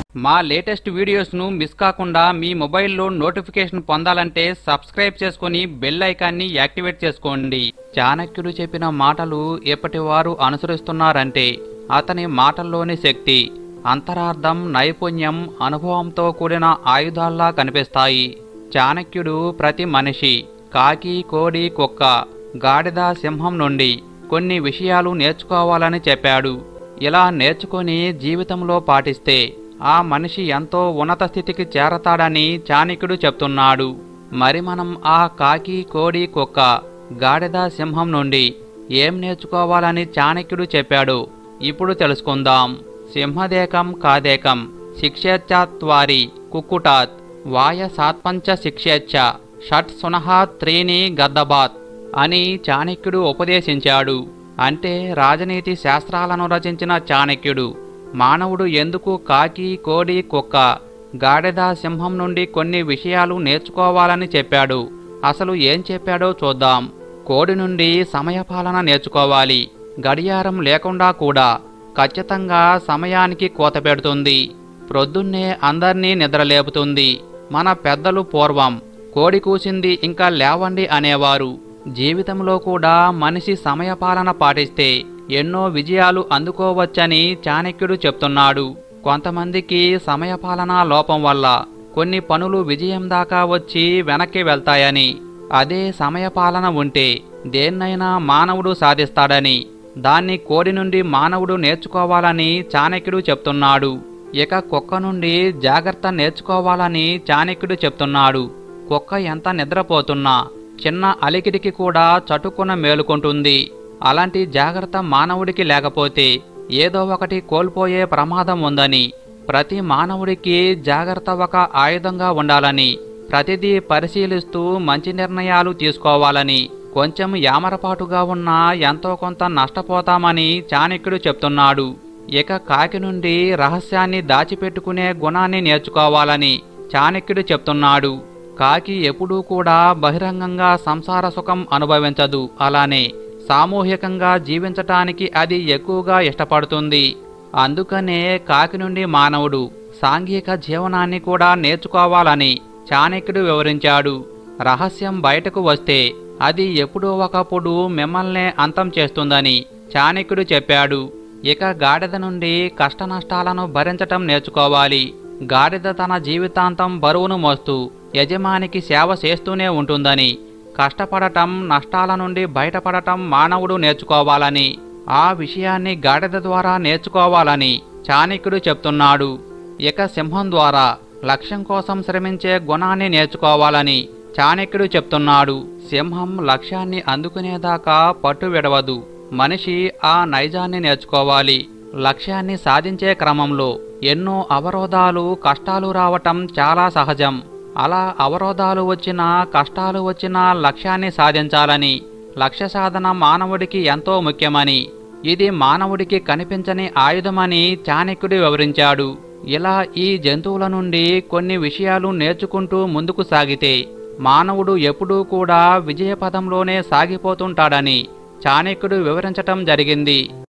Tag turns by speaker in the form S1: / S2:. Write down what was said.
S1: మా latest వీడియోస్ను miss కాకుండా మీ మొబైల్లో నోటిఫికేషన్ పొందాలంటే సబ్స్క్రైబ్ చేసుకొని బెల్ ఐకాన్ని యాక్టివేట్ చేసుకోండి చాణక్యుడు చెప్పిన మాటలు ఎప్పటి వారు అనుసరిస్తున్నారంటే అతని మాటల్లోని శక్తి అంతరార్థం నైపుణ్యం అనుభవంతో కూడిన ఆయుధాల్లా కనిపిస్తాయి చాణక్యుడు ప్రతి మనిషి కాకి కోడి కుక్క గాడిద సింహం నుండి కొన్ని విషయాలు నేర్చుకోవాలని చెప్పాడు ఇలా నేర్చుకొని జీవితంలో పాటిస్తే ఆ మనిషి ఎంతో ఉన్నత స్థితికి చేరతాడని చాణక్యుడు చెప్తున్నాడు మరి మనం ఆ కాకి కోడి కుక్క గాడిద సింహం నుండి ఏం నేర్చుకోవాలని చాణక్యుడు చెప్పాడు ఇప్పుడు తెలుసుకుందాం సింహదేకం కాదేకం శిక్షేచ్చాత్వారి కుక్కుటాత్ వాయ సాత్పంచ శిక్షేచ్ఛ షట్ సునహ త్రీని గద్దబాత్ అని చాణక్యుడు ఉపదేశించాడు అంటే రాజనీతి శాస్త్రాలను రచించిన చాణక్యుడు మానవుడు ఎందుకు కాకి కోడి కుక్క గాడిద సింహం నుండి కొన్ని విషయాలు నేర్చుకోవాలని చెప్పాడు అసలు ఏం చెప్పాడో చూద్దాం కోడి నుండి సమయపాలన నేర్చుకోవాలి గడియారం లేకుండా కూడా ఖచ్చితంగా సమయానికి కోత పెడుతుంది ప్రొద్దున్నే అందర్నీ నిద్రలేపుతుంది మన పెద్దలు పూర్వం కోడి కూసింది ఇంకా లేవండి అనేవారు జీవితంలో కూడా మనిషి సమయపాలన పాటిస్తే ఎన్నో విజయాలు అందుకోవచ్చని చాణక్యుడు చెప్తున్నాడు కొంతమందికి సమయపాలన లోపం వల్ల కొన్ని పనులు విజయం దాకా వచ్చి వెనక్కి వెళ్తాయని అదే సమయపాలన ఉంటే దేన్నైనా మానవుడు సాధిస్తాడని దాన్ని కోడి నుండి మానవుడు నేర్చుకోవాలని చాణక్యుడు చెప్తున్నాడు ఇక కుక్క నుండి జాగ్రత్త నేర్చుకోవాలని చాణక్యుడు చెప్తున్నాడు కుక్క ఎంత నిద్రపోతున్నా చిన్న అలికిడికి కూడా చటుక్కున మేలుకుంటుంది అలాంటి జాగ్రత్త మానవుడికి లేకపోతే ఏదో ఒకటి కోల్పోయే ప్రమాదం ఉందని ప్రతి మానవుడికి జాగ్రత్త ఒక ఆయుధంగా ఉండాలని ప్రతిదీ పరిశీలిస్తూ మంచి నిర్ణయాలు తీసుకోవాలని కొంచెం యామరపాటుగా ఉన్నా ఎంతో కొంత నష్టపోతామని చాణక్యుడు చెప్తున్నాడు ఇక కాకి నుండి రహస్యాన్ని దాచిపెట్టుకునే గుణాన్ని నేర్చుకోవాలని చాణక్యుడు చెప్తున్నాడు కాకి ఎప్పుడూ కూడా బహిరంగంగా సంసార సుఖం అనుభవించదు అలానే సామూహికంగా జీవించటానికి అది ఎక్కువగా ఇష్టపడుతుంది అందుకనే కాకి నుండి మానవుడు సాంఘిక జీవనాన్ని కూడా నేర్చుకోవాలని చాణక్యుడు వివరించాడు రహస్యం బయటకు వస్తే అది ఎప్పుడో ఒకప్పుడు మిమ్మల్నే అంతం చేస్తుందని చాణక్యుడు చెప్పాడు ఇక గాడిద నుండి కష్టనష్టాలను భరించటం నేర్చుకోవాలి గాడిద తన జీవితాంతం బరువును మోస్తూ యజమానికి సేవ చేస్తూనే ఉంటుందని కష్టపడటం నష్టాల నుండి బయటపడటం మానవుడు నేర్చుకోవాలని ఆ విషయాన్ని గాడిద ద్వారా నేర్చుకోవాలని చాణక్యుడు చెప్తున్నాడు ఇక సింహం ద్వారా లక్ష్యం కోసం శ్రమించే గుణాన్ని నేర్చుకోవాలని చాణక్యుడు చెప్తున్నాడు సింహం లక్ష్యాన్ని అందుకునేదాకా పట్టు విడవదు మనిషి ఆ నైజాన్ని నేర్చుకోవాలి లక్ష్యాన్ని సాధించే క్రమంలో ఎన్నో అవరోధాలు కష్టాలు రావటం చాలా సహజం అలా అవరోధాలు వచ్చినా కష్టాలు వచ్చినా లక్ష్యాన్ని సాధించాలని లక్ష్య సాధన మానవుడికి ఎంతో ముఖ్యమని ఇది మానవుడికి కనిపించని ఆయుధమని చాణక్యుడు వివరించాడు ఇలా ఈ జంతువుల నుండి కొన్ని విషయాలు నేర్చుకుంటూ ముందుకు సాగితే మానవుడు ఎప్పుడూ కూడా విజయపదంలోనే సాగిపోతుంటాడని చాణక్యుడు వివరించటం జరిగింది